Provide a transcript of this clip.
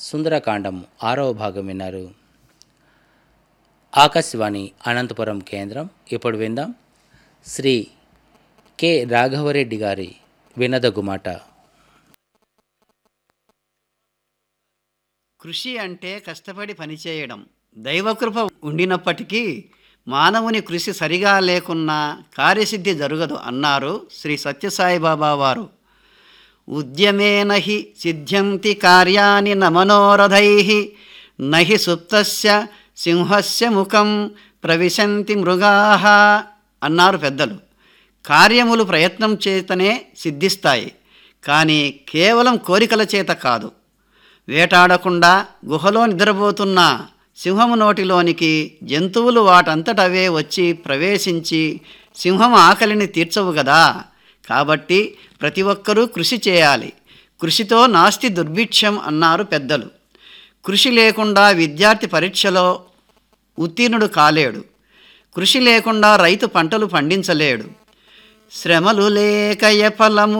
సుందరకాండం ఆరవ భాగం విన్నారు ఆకాశవాణి అనంతపురం కేంద్రం ఇప్పుడు విందాం శ్రీ కె రాఘవరెడ్డి గారి వినదగుమాట కృషి అంటే కష్టపడి పనిచేయడం దైవకృప ఉండినప్పటికీ మానవుని కృషి సరిగా లేకున్నా కార్యసిద్ధి జరగదు అన్నారు శ్రీ సత్యసాయిబాబా వారు ఉద్యమేన హి సిద్ధ్యంతి కార్యాని న మనోరథై నహి సుప్తస్య సింహస్య ముఖం ప్రవిశంతి మృగా అన్నారు పెద్దలు కార్యములు ప్రయత్నం చేతనే సిద్ధిస్తాయి కానీ కేవలం కోరికల చేత కాదు వేటాడకుండా గుహలో నిద్రపోతున్న సింహము నోటిలోనికి జంతువులు వాటంతటవే వచ్చి ప్రవేశించి సింహం ఆకలిని తీర్చవు కదా కాబట్టి ప్రతి ఒక్కరూ కృషి చేయాలి కృషితో నాస్తి దుర్భిక్షం అన్నారు పెద్దలు కృషి లేకుండా విద్యార్థి పరీక్షలో ఉత్తీర్ణుడు కాలేడు కృషి లేకుండా రైతు పంటలు పండించలేడు శ్రమలు లేకయ ఫలము